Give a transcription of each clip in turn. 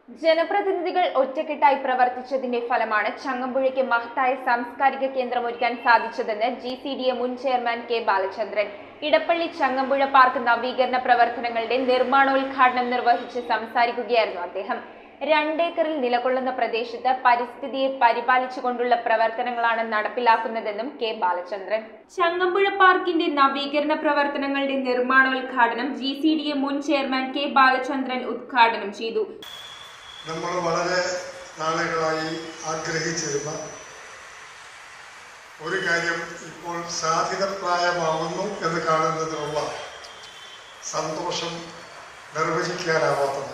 ജനപ്രതിനിധികൾ ഒറ്റക്കെട്ടായി പ്രവർത്തിച്ചതിന്റെ ഫലമാണ് ചങ്ങമ്പുഴയ്ക്ക് മഹത്തായ സാംസ്കാരിക കേന്ദ്രം ഒരുക്കാൻ സാധിച്ചതെന്ന് ജി സി ഡി എ മുൻ chairman K Balachandran Edappally Changampuzha park നവീകരണ പ്രവർത്തനങ്ങളുടെ നിർമ്മാണോദ്ഘാടനം നിർവഹിച്ച് സംസാരിക്കുകയായിരുന്നു അദ്ദേഹം രണ്ടേക്കറിൽ നിലകൊള്ളുന്ന പ്രദേശത്ത് പരിസ്ഥിതിയെ പരിപാലിച്ചുകൊണ്ടുള്ള പ്രവർത്തനങ്ങളാണ് നടപ്പിലാക്കുന്നതെന്നും കെ ബാലചന്ദ്രൻ ചങ്ങമ്പുഴ പാർക്കിന്റെ നവീകരണ പ്രവർത്തനങ്ങളുടെ നിർമ്മാണോദ്ഘാടനം ജി സി ഡി എ മുൻ ചെയർമാൻ കെ ബാലചന്ദ്രൻ ഉദ്ഘാടനം ചെയ്തു നമ്മൾ വളരെ നാളുകളായി ആഗ്രഹിച്ചിരുന്ന ഒരു കാര്യം ഇപ്പോൾ സാധ്യതപ്രായമാവുന്നു എന്ന് കാണുന്നതിനുള്ള സന്തോഷം നിർവചിക്കാനാവാത്തത്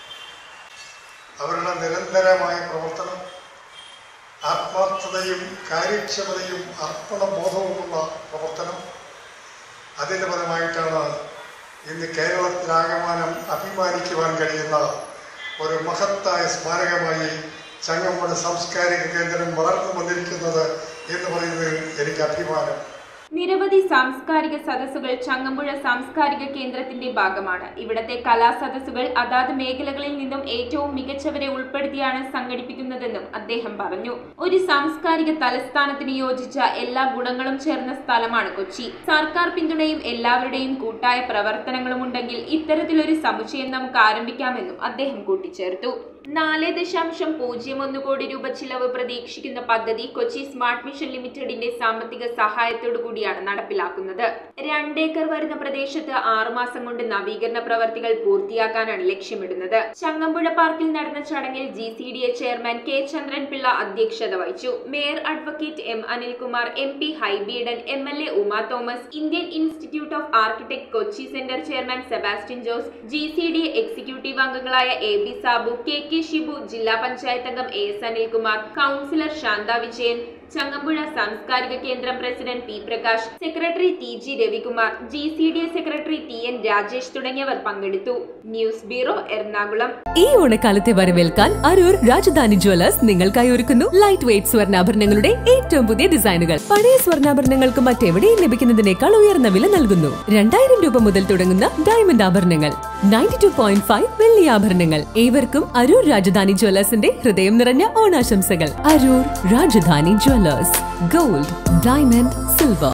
അവരുടെ നിരന്തരമായ പ്രവർത്തനം ആത്മാർത്ഥതയും കാര്യക്ഷമതയും അർപ്പണബോധവുമുള്ള പ്രവർത്തനം അതിൻ്റെ ഫലമായിട്ടാണ് ഇന്ന് കേരളത്തിലാകമാനം അഭിമാനിക്കുവാൻ കഴിയുന്ന ഒരു മഹത്തായ സ്മാരകമായി ചങ്ങമ്പുഴ സാംസ്കാരിക കേന്ദ്രം വളർന്നു വന്നിരിക്കുന്നത് എന്ന് പറയുന്നതിൽ എനിക്ക് അഭിമാനം നിരവധി സാംസ്കാരിക സദസ്സുകൾ ചങ്ങമ്പുഴ സാംസ്കാരിക കേന്ദ്രത്തിന്റെ ഭാഗമാണ് ഇവിടത്തെ കലാസദസ്സുകൾ അതാത് മേഖലകളിൽ നിന്നും ഏറ്റവും മികച്ചവരെ ഉൾപ്പെടുത്തിയാണ് സംഘടിപ്പിക്കുന്നതെന്നും അദ്ദേഹം പറഞ്ഞു ഒരു സാംസ്കാരിക തലസ്ഥാനത്തിന് യോജിച്ച എല്ലാ ഗുണങ്ങളും ചേർന്ന സ്ഥലമാണ് കൊച്ചി സർക്കാർ പിന്തുണയും എല്ലാവരുടെയും കൂട്ടായ പ്രവർത്തനങ്ങളും ഉണ്ടെങ്കിൽ ഇത്തരത്തിലൊരു സമുച്ചയം നമുക്ക് ആരംഭിക്കാമെന്നും അദ്ദേഹം കൂട്ടിച്ചേർത്തു നാല് ദശാംശം പൂജ്യം ഒന്ന് കോടി രൂപ ചിലവ് പ്രതീക്ഷിക്കുന്ന പദ്ധതി കൊച്ചി സ്മാർട്ട് മിഷൻ ലിമിറ്റഡിന്റെ സാമ്പത്തിക സഹായത്തോടു കൂടിയാണ് നടപ്പിലാക്കുന്നത് രണ്ടേക്കർ വരുന്ന പ്രദേശത്ത് ആറുമാസം കൊണ്ട് നവീകരണ പ്രവർത്തികൾ പൂർത്തിയാക്കാനാണ് ലക്ഷ്യമിടുന്നത് ചങ്ങമ്പുഴ പാർക്കിൽ നടന്ന ചടങ്ങിൽ G C D A chairman K Chandran Pillai അധ്യക്ഷത വഹിച്ചു mayor advocate M Anilkumar M P Hibi Eden M L A Uma Thomas Indian institute of architect Kochi centre chairman Sebastian Jose G C D executive അംഗങ്ങളായ A B Sabu K K Shibu ജില്ലാ പഞ്ചായത്ത് അംഗം A S Anilkumar councillor Shantha Vijayan Changampuzha സാംസ്കാരിക കേന്ദ്രം president P Prakash secretary T G Ravikumar G C D A secretary T N Rajesh തുടങ്ങിയവർ പങ്കെടുത്തു news bureau Ernakulam ഈ ഓണക്കാലത്തെ വരവേൽക്കാൻ Aroor Rajadhani Jewellers നിങ്ങൾക്കായി ഒരുക്കുന്നു ലൈറ്റ് വെയ്റ്റ് സ്വർണ്ണാഭരണങ്ങളുടെ ഏറ്റവും പുതിയ ഡിസൈനുകൾ പഴയ സ്വർണ്ണാഭരണങ്ങൾക്ക് മറ്റെവിടെയും ലഭിക്കുന്നതിനേക്കാൾ ഉയർന്ന വില നൽകുന്നു രണ്ടായിരം രൂപ മുതൽ തുടങ്ങുന്ന ഡയമണ്ട് ആഭരണങ്ങൾ നയൻറ്റി ടു പോയിന്റ് ഫൈവ് വെള്ളി ആഭരണങ്ങൾ ഏവർക്കും അരൂർ രാജധാനി ജ്വല്ലേഴ്സിന്റെ ഹൃദയം നിറഞ്ഞ ഓണാശംസകൾ Aroor Rajadhani jewellers gold diamond silver